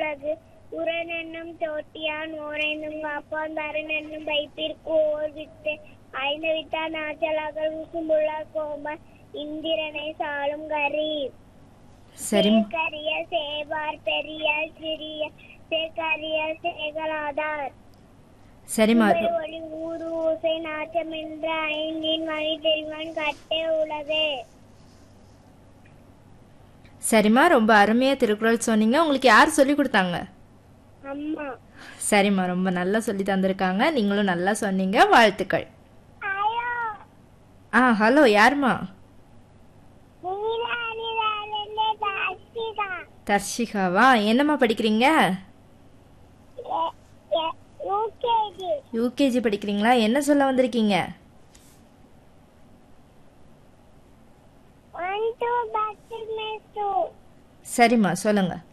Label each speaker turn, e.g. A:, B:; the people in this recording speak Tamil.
A: உலகு உரன் என்னும் தோட்டியான் ஓரைந்தும் காப்பான் தரன் என்னும் வைப்பிற்கு ஓர் வித்து ஐந்து வித்தான் ஆச்சலாக விசும்புள்ள கோமன் இந்திரனை சாலும் கரி
B: சரி
A: கரிய சேவார் பெரிய சிறிய சேகரிய சேகலாதார்
B: சரிம்மா
A: உங்கள் ஒளி ஊரு ஓசை நாச்சம் என்ற ஐந்தின் மணி தெரிவன் கட்டே உலகு
B: சரிம்மா ரொம்ப அருமையா திருக்குறள் சொன்னீங்க உங்களுக்கு யார் சொல்லி கொடுத்தாங்க
A: அம்மா
B: சரிம்மா ரொம்ப நல்லா சொல்லி தந்திருக்காங்க நீங்களும் நல்லா சொன்னீங்க வாழ்த்துக்கள்
A: ஐயோ
B: ஆ ஹலோ யாரும்மா
A: நீலானிலாலே தாசிகா
B: தர்ஷிகாவா என்னம்மா படிக்கிறீங்க
A: யூகேஜி
B: யூகேஜி படிக்கிறீங்களா என்ன சொல்ல வந்திருக்கீங்க
A: ஒன் டூ பத்து மிஸ் டூ
B: சரிம்மா சொல்லுங்க